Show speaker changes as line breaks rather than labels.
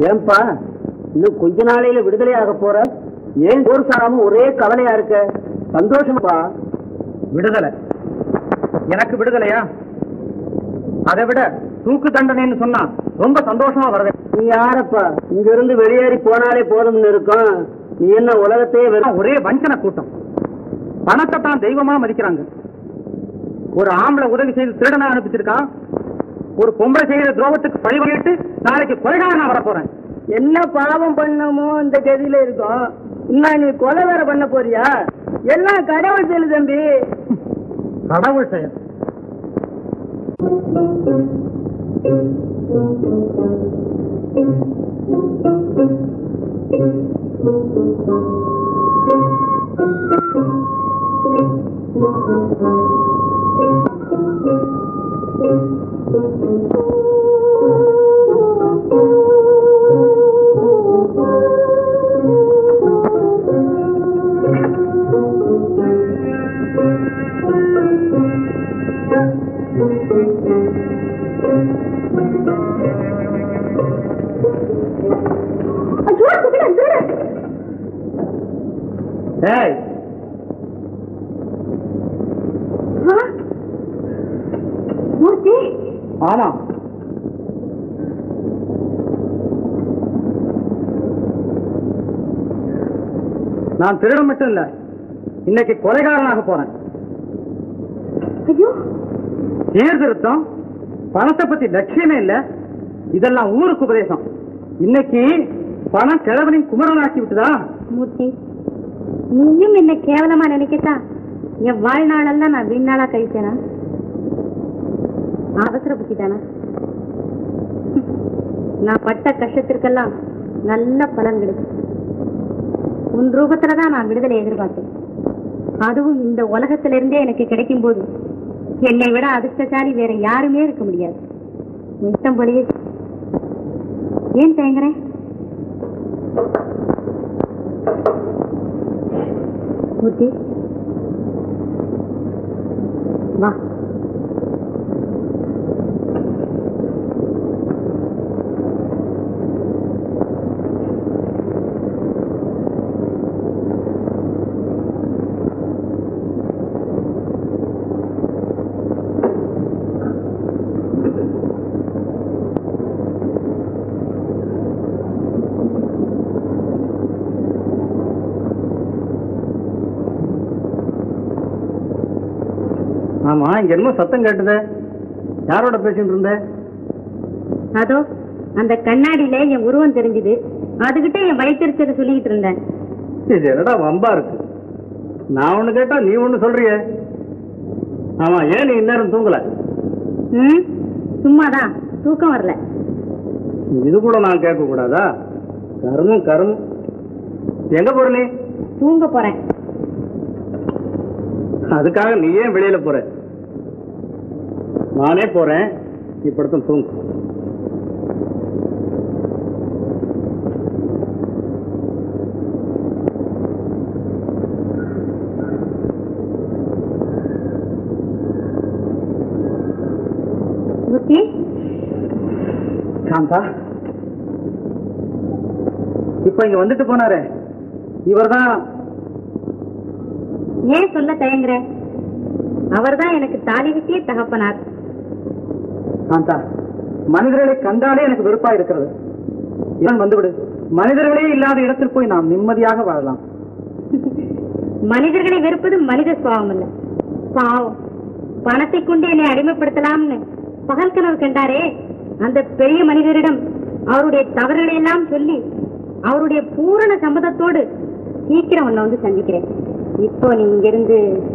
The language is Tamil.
ஏன்பா இன்னும் கொஞ்ச நாளையில விடுதலையாக போற ஏன் ஊர் சாராம ஒரே கவலையா இருக்க சந்தோஷமாப்பா
விடுதலை எனக்கு விடுதலையா அதை விட தூக்கு தண்டனைன்னு சொன்னா ரொம்ப சந்தோஷமா வருவேன்
நீ யாரப்பா இங்க இருந்து வெளியேறி போனாலே போதும்னு இருக்கும் நீ என்ன உலகத்தையே வெறும்
ஒரே வஞ்சன கூட்டம் பணத்தை தான் தெய்வமா மதிக்கிறாங்க ஒரு ஆம்பளை உதவி செய்து திருடனா அனுப்பிச்சிருக்கான் ஒரு பொம்பளை செய்த துரோகத்துக்கு பழி வாங்கிட்டு நாளைக்கு கொலைகாரனா வர போறேன்
என்ன பாவம் பண்ணமோ இந்த கதியில இருக்கும் இன்னும் நீ கொலை வேற பண்ண போறியா எல்லாம் கடவுள் செயல் தம்பி
கடவுள் செயல்
ஐயோ திருடன் திருடன்
ஏய்
ஆ? மூர்த்தி
ஆமா நான் திருடன் மட்டும் இல்ல இன்னைக்கு கொலைகாரனாக போறேன்
ஐயோ
சீர்திருத்தம் பணத்தை பத்தி லட்சியமே இல்ல இதெல்லாம் ஊருக்கு உபதேசம் இன்னைக்கு பணம் கிழவனின் குமரனாக்கி விட்டுதா
மூர்த்தி நீயும் என்ன கேவலமா நினைக்கட்டா என் வாழ்நாளெல்லாம் நான் வீணாளா கழிச்சேனா அவசரப்பட்டுட்டானா நான் பட்ட கஷ்டத்திற்கெல்லாம் நல்ல பலன் கிடைக்கும் உன் ரூபத்துல தான் நான் விடுதலை எதிர்பார்த்தேன் அதுவும் இந்த உலகத்திலிருந்தே எனக்கு கிடைக்கும் போது என்னை விட அதிர்ஷ்டசாலி வேற யாருமே இருக்க முடியாது இஷ்டம் போலயே ஏன் தயங்குறேன் மூர்த்தி வா
ஆமா இங்க என்னமோ சத்தம் கேட்டுதே யாரோட பேசிட்டு இருந்த
அதோ அந்த கண்ணாடியில என் உருவம் தெரிஞ்சுது அதுகிட்ட என் வயிற்றுச்சதை சொல்லிட்டு இருந்தேன்
இது என்னடா வம்பா இருக்கு நான் ஒண்ணு கேட்டா நீ ஒண்ணு சொல்றியே ஆமா ஏன் நீ இந்நேரம் தூங்கல
ம் சும்மாதான் தூக்கம் வரல
இது கூட நான் கேட்க கூடாதா கருமும் கருமும் எங்க போற நீ
தூங்க போறேன்
அதுக்காக நீ ஏன் வெளியில போற நானே போறேன் நீ படுத்தும் தூங்கு
மூர்த்தி
சாந்தா இப்ப இங்க வந்துட்டு போனாரே இவர்தான்
ஏன் சொல்ல தயங்குற அவர்தான் எனக்கு தாலி கட்டிய தகப்பனார்
சாந்தா மனிதர்களை கண்டாலே எனக்கு வெறுப்பா இருக்கிறது இவன் வந்துவிடு மனிதர்களே இல்லாத இடத்தில் போய் நாம் நிம்மதியாக வாழலாம்
மனிதர்களை வெறுப்பது மனித சுவாவம் அல்ல பாவம் பணத்தை கொண்டு என்னை அடிமைப்படுத்தலாம்னு பகல் கனவு கண்டாரே அந்த பெரிய மனிதரிடம் அவருடைய தவறுகளை எல்லாம் சொல்லி அவருடைய பூரண சம்மதத்தோடு சீக்கிரம் உன்னை வந்து சந்திக்கிறேன் இப்போ நீ இங்கிருந்து